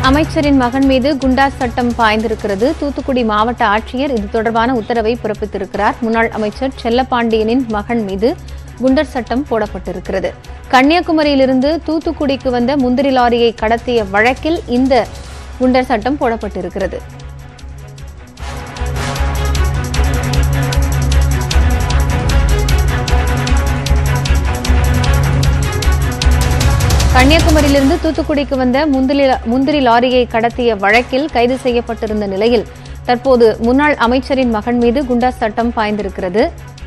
அமைச்சரின் மகன் மீது குண்டாஸ் சட்டம் பாய்ந்திருக்கிறது தூத்துக்குடி மாவட்ட ஆட்சியர் இது தொடர்பான உத்தரவை பிறப்பித்திருக்கிறார் முன்னாள் அமைச்சர் செல்லப்பாண்டியனின் மகன் மீது குண்டர் சட்டம் போடப்பட்டிருக்கிறது கன்னியாகுமரியிலிருந்து தூத்துக்குடிக்கு வந்த முந்திரி லாரியை கடத்திய வழக்கில் இந்த குண்டர் சட்டம் போடப்பட்டிருக்கிறது கன்னியாகுமரியிலிருந்து தூத்துக்குடிக்கு வந்த முந்திரி முந்திரி லாரியை கடத்திய வழக்கில் கைது செய்யப்பட்டிருந்த நிலையில் தற்போது முன்னாள் அமைச்சரின் மகன் மீது குண்டாஸ் சட்டம் பாய்ந்திருக்கிறது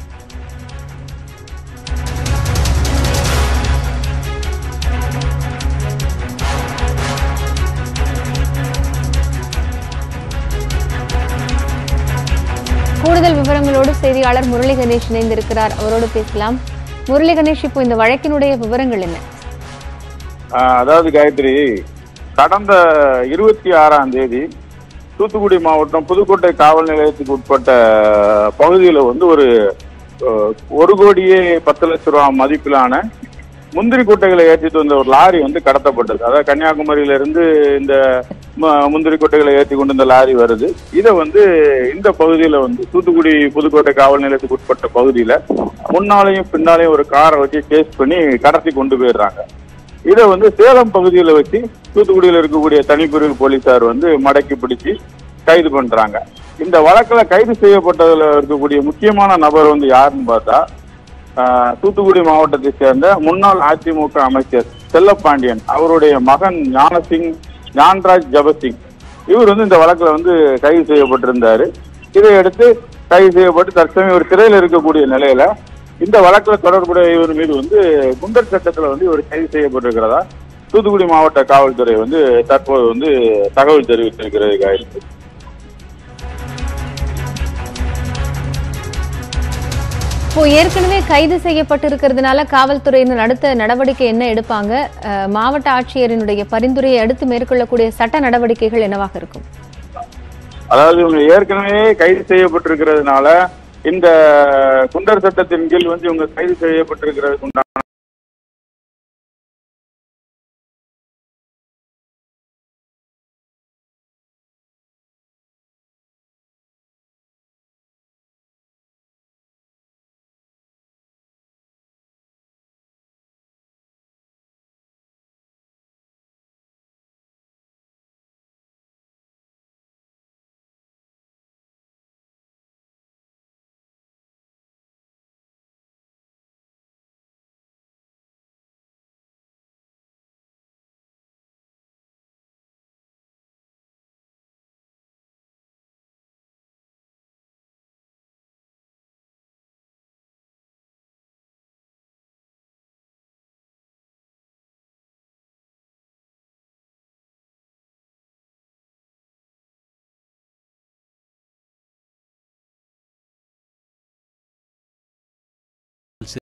கூடுதல் விவரங்களோடு செய்தியாளர் முரளி கணேஷ் இணைந்திருக்கிறார் அவரோடு பேசலாம் முரளி கணேஷ் இப்போ இந்த வழக்கினுடைய விவரங்கள் என்ன ஆஹ் அதாவது காயத்ரி கடந்த இருபத்தி ஆறாம் தேதி தூத்துக்குடி மாவட்டம் புதுக்கோட்டை காவல் நிலையத்துக்கு உட்பட்ட பகுதியில் வந்து ஒரு அஹ், ஒரு கோடியே பத்து லட்ச ரூபா மதிப்பிலான முந்திரி கொட்டைகளை ஏற்றிட்டு வந்த ஒரு லாரி வந்து கடத்தப்பட்டது அதாவது கன்னியாகுமரியில இருந்து இந்த ம- முந்திரி கொட்டைகளை ஏற்றி கொண்டு இந்த லாரி வருது இதை வந்து இந்த பகுதியில வந்து தூத்துக்குடி புதுக்கோட்டை காவல் நிலையத்துக்கு உட்பட்ட பகுதியில முன்னாலையும் பின்னாலையும் ஒரு காரை வச்சு சேஸ் பண்ணி கடத்தி கொண்டு போயிடுறாங்க இதை வந்து சேலம் பகுதியில் வச்சு தூத்துக்குடியில் இருக்கக்கூடிய தனிப்பிரிவு போலீசார் வந்து மடக்கி பிடிச்சு கைது பண்றாங்க இந்த வழக்குல கைது செய்யப்பட்டதுல இருக்கக்கூடிய முக்கியமான நபர் வந்து யாருன்னு பார்த்தா ஆஹ், தூத்துக்குடி மாவட்டத்தை சேர்ந்த முன்னாள் அதிமுக அமைச்சர் செல்லப்பாண்டியன் அவருடைய மகன் ஞானசிங் ஞான்ராஜ் ஜபசிங் இவர் வந்து இந்த வழக்குல வந்து கைது செய்யப்பட்டிருந்தாரு இதை அடுத்து கைது செய்யப்பட்டு தற்சமயம் ஒரு சிறையில் இருக்கக்கூடிய நிலையில இந்த வழக்குல தொடர்புடைய இவர் மீது வந்து குண்டர் சட்டத்துல வந்து இவர் கைது செய்யப்பட்டிருக்கிறதா தூத்துக்குடி மாவட்ட காவல்துறை வந்து தற்போது வந்து தகவல் தெரிவித்திருக்கிறது காயத்ரி இப்போ ஏற்கனவே கைது செய்யப்பட்டிருக்கிறதுனால காவல்துறையினர் அடுத்த நடவடிக்கை என்ன எடுப்பாங்க அஹ், மாவட்ட ஆட்சியரினுடைய பரிந்துரையை அடுத்து மேற்கொள்ளக்கூடிய சட்ட நடவடிக்கைகள் என்னவாக இருக்கும் அதாவது இவங்க ஏற்கனவே கைது செய்யப்பட்டிருக்கிறதுனால இந்த குண்டர் சட்டத்தின் கீழ் வந்து இவங்க கைது செய்யப்பட்டிருக்கிறதுக்கு உண்டான